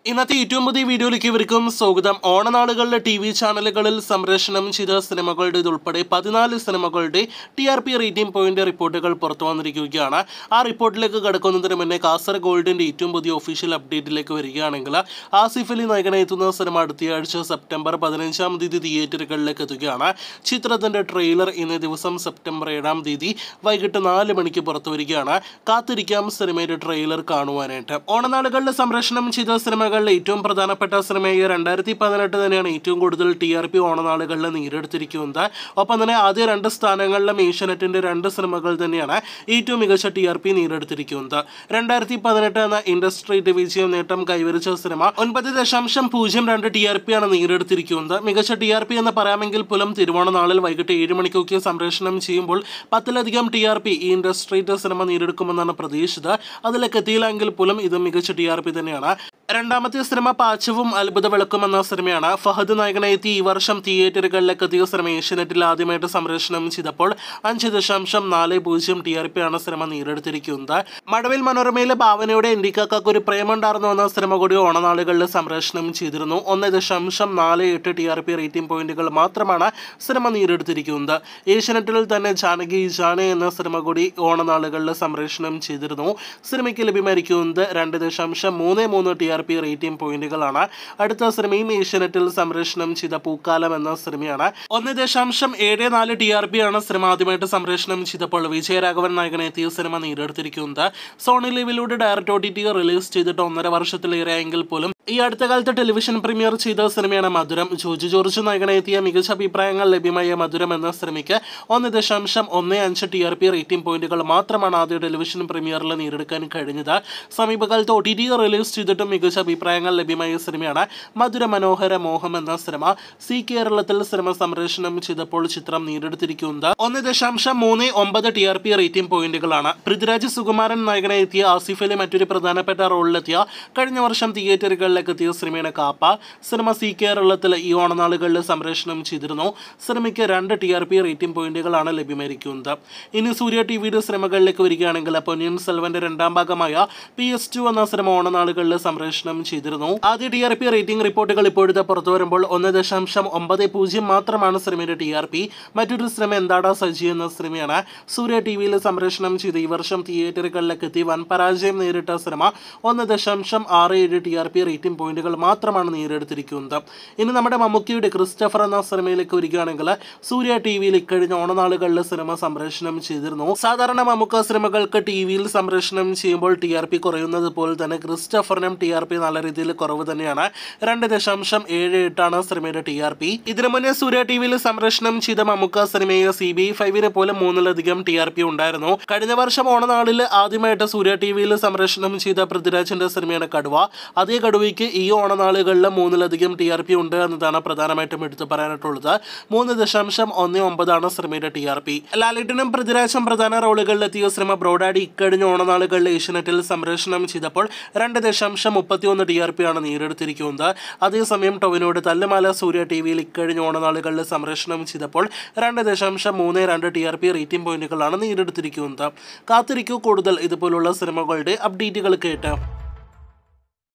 ഇന്നത്തെ ഏറ്റവും പുതിയ വീഡിയോയിലേക്ക് ഇവർക്കും സ്വാഗതം ഓണനാളുകളിലെ ടി വി ചാനലുകളിൽ സംപ്രേഷണം ചെയ്ത സിനിമകളുടെ ഇതുൾപ്പെടെ പതിനാല് സിനിമകളുടെ T R P rating point റിപ്പോർട്ടുകൾ പുറത്തു വന്നിരിക്കുകയാണ് ആ റിപ്പോർട്ടിലേക്ക് കടക്കുന്നതിന് മുന്നേ കാസർഗോൾഡിന്റെ ഏറ്റവും പുതിയ ഒഫീഷ്യൽ അപ്ഡേറ്റിലേക്ക് വരികയാണെങ്കിൽ ആസിഫ് അലി നായകനെത്തുന്ന സിനിമ അടുത്തയാഴ്ച സെപ്റ്റംബർ പതിനഞ്ചാം തീയതി തിയേറ്ററുകളിലേക്ക് എത്തുകയാണ് ചിത്രത്തിന്റെ ട്രെയിലർ ഇന്നേ ദിവസം സെപ്റ്റംബർ ഏഴാം തീയതി വൈകിട്ട് നാല് മണിക്ക് പുറത്തു വരികയാണ് കാത്തിരിക്കാം സിനിമയുടെ ട്രെയിലർ കാണുവാനായിട്ട് ഓണനാളുകളിൽ സംപ്രേഷണം ചെയ്ത സിനിമകളിൽ ഏറ്റവും പ്രധാനപ്പെട്ട സിനിമയായ രണ്ടായിരത്തി പതിനെട്ട് തന്നെയാണ് ഏറ്റവും കൂടുതൽ ടി ആർ പി ഓണനാളുകളിൽ നേടിയെടുത്തിരിക്കുന്നത് ഒപ്പം തന്നെ ആദ്യ രണ്ട് സ്ഥാനങ്ങളിലും ഏഷ്യനെറ്റിന്റെ രണ്ട് സിനിമകൾ തന്നെയാണ് ഏറ്റവും മികച്ച ടി ആർ പി നേടിയെടുത്തിരിക്കുന്നത് രണ്ടായിരത്തി പതിനെട്ട് എന്ന ഇൻഡസ്ട്രി വിജയം നേട്ടം കൈവരിച്ച സിനിമ ഒൻപത് ദശാംശം പൂജ്യം രണ്ട് ടി ആർ പി ആണ് നേടിയെടുത്തിരിക്കുന്നത് മികച്ച ടി ആർ പി എന്ന് പറയാമെങ്കിൽ പോലും തിരുവോണ നാളിൽ വൈകിട്ട് ഏഴ് മണിക്കൊക്കെ സംപ്രേഷണം ചെയ്യുമ്പോൾ പത്തിലധികം ടി ആർ പി ഈ ഇൻഡസ്ട്രിയുടെ സിനിമ നേടിയെടുക്കുമെന്നാണ് പ്രതീക്ഷിച്ചത് അതിലേക്ക് എത്തിയില്ലെങ്കിൽ പോലും ഇത് മികച്ച ടി ആർ പി തന്നെയാണ് രണ്ടാമത്തെ സിനിമ പാച്ചവും അത്ഭുത വിളക്കും എന്ന സിനിമയാണ് ഫഹദ് നായകനെത്തി ഈ വർഷം തിയേറ്ററുകളിലേക്ക് എത്തിയ സിനിമ ഏഷ്യനെറ്റിൽ ആദ്യമായിട്ട് സംപ്രേഷണം ചെയ്തപ്പോൾ അഞ്ച് ദശാംശം നാല് പൂജ്യം ടി ആർ പി ആണ് സിനിമ നേടിയെടുത്തിരിക്കുന്നത് മഴവിൽ മനോരമയിലെ ഭാവനയുടെ ഇന്ത്യക്കാർക്ക് ഒരു പ്രേമുണ്ടായിരുന്നു എന്ന സിനിമ കൂടി ഓണനാളുകളിൽ സംപ്രേഷണം ചെയ്തിരുന്നു ഒന്ന് ദശാംശം നാല് എട്ട് ടി ആർ പി റേറ്റിംഗ് പോയിന്റുകൾ മാത്രമാണ് സിനിമ നേടിയെടുത്തിരിക്കുന്നത് ഏഷ്യനെറ്റിൽ തന്നെ ജാനകി ജാനെ എന്ന സിനിമ കൂടി ഓണനാളുകളിൽ സംപ്രേഷണം ചെയ്തിരുന്നു സിനിമയ്ക്ക് ലഭ്യമായിരിക്കുന്നത് രണ്ട് ദശാംശം മൂന്ന് മൂന്ന് ടി ആർ പി റേറ്റിംഗ് പോയിന്റുകളാണ് അടുത്ത സിനിമയും ഏഷ്യനെറ്റിൽ സംപ്രേഷണം ചെയ്ത പൂക്കാലം എന്ന സിനിമയാണ് ഒന്ന് ദശാംശം ഏഴ് നാല് ടി ആർ പി ആണ് സിനിമ ആദ്യമായിട്ട് സംപ്രേഷണം ചെയ്തപ്പോൾ വിജയരാഘവൻ നായകനെ എത്തിയ സിനിമ നേടിയെടുത്തിരിക്കുന്നത് സോണി ലിവിലൂടെ direct O T T release ചെയ്തിട്ട് ഒന്നര വർഷത്തിലേറെയെങ്കിൽ പോലും ഈ അടുത്ത കാലത്ത് ടെലിവിഷൻ പ്രീമിയർ ചെയ്ത സിനിമയാണ് മധുരം ജോജി ജോർജ് നായകനെ എത്തിയ മികച്ച അഭിപ്രായങ്ങൾ ലഭ്യമായ മധുരം എന്ന സിനിമയ്ക്ക് ഒന്ന് ദശാംശം ഒന്ന് അഞ്ച് ടി ആർ പി റേറ്റിംഗ് പോയിന്റുകൾ മാത്രമാണ് ആദ്യ ടെലിവിഷൻ പ്രീമിയറിൽ നേടിയെടുക്കാൻ കഴിഞ്ഞത് സമീപകാലത്ത് ഒ ടി ടി റിലീസ് ചെയ്തിട്ടും മികച്ച അഭിപ്രായങ്ങൾ ലഭ്യമായ സിനിമയാണ് മധുര മനോഹര മോഹം എന്ന സിനിമ സി കേരളത്തിൽ സിനിമ സംപ്രേഷണം ചെയ്തപ്പോൾ ചിത്രം നേടിയെടുത്തിരിക്കുന്നത് ഒന്ന് ദശാംശം മൂന്ന് ഒമ്പത് ടി ആർ പി റേറ്റിംഗ് പോയിന്റുകളാണ് പൃഥ്വിരാജ് സുകുമാരൻ നായകനെ എത്തിയ ആസിഫ് അലി മറ്റൊരു പ്രധാനപ്പെട്ട റോളിലെത്തിയ കഴിഞ്ഞ വർഷം തിയേറ്ററുകളിലേക്ക് എത്തിയ സിനിമയാണ് കാപ്പ സിനിമ സി കേരളത്തിൽ ഈ ഓണനാളുകളിൽ സംപ്രേഷണം ചെയ്തിരുന്നു സിനിമയ്ക്ക് രണ്ട് ടി ആർ പി റേറ്റിംഗ് പോയിന്റുകളാണ് ലഭ്യമായിരിക്കുന്നത് ഇനി സൂര്യ ടി വിയുടെ സിനിമകളിലേക്ക് വരികയാണെങ്കിൽ പൊന്നിയൻ സെൽവന്റെ രണ്ടാം ഭാഗമായ പി എസ് ടു എന്ന സിനിമ ഓണനാളുകളിൽ സംപ്രേഷണം ചെയ്തിരുന്നു ആദ്യ ടി ആർ പി റേറ്റിംഗ് റിപ്പോർട്ടുകൾ ഇപ്പോഴത്തെ പുറത്തു വരുമ്പോൾ ഒന്ന് ദശാംശം ഒമ്പത് പൂജ്യം മാത്രമാണ് സിനിമയുടെ ടി ആർ പി മറ്റൊരു സിനിമ എന്താടാ സജി എന്ന സിനിമയാണ് സൂര്യ ടി വിയിൽ സംപ്രേഷണം ചെയ്ത് ഈ വർഷം തിയേറ്ററുകളിലേക്ക് എത്തി വൻ പരാജയം നേരിട്ട സിനിമ ഒന്ന് ദശാംശം ആറ് ഏഴ് ടി ആർ പി റേറ്റിംഗ് പോയിന്റുകൾ മാത്രമാണ് നേടിയെടുത്തിരിക്കുന്നത് ഇനി നമ്മുടെ മമ്മൂക്കിയുടെ ക്രിസ്റ്റഫർ എന്ന സിനിമയിലേക്ക് വരികയാണെങ്കിൽ സൂര്യ ടി വിയിൽ ഇക്കഴിഞ്ഞ ഓണനാളുകളിൽ സിനിമ സംപ്രേഷണം ചെയ്തിരുന്നു സാധാരണ മമ്മൂക്ക സിനിമകൾക്ക് ടി വിയിൽ സംപ്രേഷണം ചെയ്യുമ്പോൾ ടി ആർ പി കുറയുന്നത് പോലെ തന്നെ ക്രിസ്റ്റഫറിനും ടി ആർ പി നല്ല രീതിയിൽ കുറവ് തന്നെയാണ് രണ്ട് ദശാംശം ഏഴ് എട്ടാണ് സിനിമയുടെ ടി ആർ പി ഇതിനു മുന്നേ സൂര്യ ടി വിയിൽ സംപ്രേഷണം ചെയ്ത മമ്മൂക്ക സിനിമയെ സി ബി ഫൈവിന് പോലും മൂന്നിലധികം ടി ആർ പി ഉണ്ടായിരുന്നു കഴിഞ്ഞ വർഷം ഓണനാളിൽ ആദ്യമായിട്ട് സൂര്യ ടി വിയിൽ സംപ്രേഷണം ചെയ്ത പൃഥ്വിരാജിന്റെ സിനിമയാണ് കടുവ അതേ കടുവയ്ക്ക് ഈ ഓണനാളുകളിൽ മൂന്നിലധികം ടി ആർ പി ഉണ്ട് എന്നതാണ് പ്രധാനമായിട്ടും എടുത്തു പറയാനായിട്ടുള്ളത് മൂന്ന് ദശാംശം ഒന്ന് ഒമ്പതാണ് സിനിമയുടെ ടി ആർ പി ലാലിറ്റിനും പൃഥ്വിരാജും പ്രധാന റോളുകളിലെത്തിയ സിനിമ ബ്രോഡാഡി ഇക്കഴിഞ്ഞ ഓണനാളുകളിൽ ഏഷ്യനെറ്റിൽ സംപ്രേഷണം ചെയ്തപ്പോൾ രണ്ട് ദശാംശം മുപ്പത്തിയൊന്ന് ടി ആർ പി ആണ് നേടിയെടുത്തിരിക്കുന്നത് അതേസമയം ടൊവിനോട് തല്ലുമാല സൂര്യ ടി വിയിൽ ഇക്കഴിഞ്ഞ ഓണനാളുകളിൽ സംപ്രേഷണം ചെയ്തപ്പോൾ രണ്ട് ദശാംശം മൂന്ന് രണ്ട് ടി ആർ പി റേറ്റിംഗ് പോയിന്റുകളാണ് നേടിയെടുത്തിരിക്കുന്നത് കാത്തിരിക്കൂ കൂടുതൽ ഇതുപോലുള്ള സിനിമകളുടെ അപ്ഡേറ്റുകൾ കേട്ട്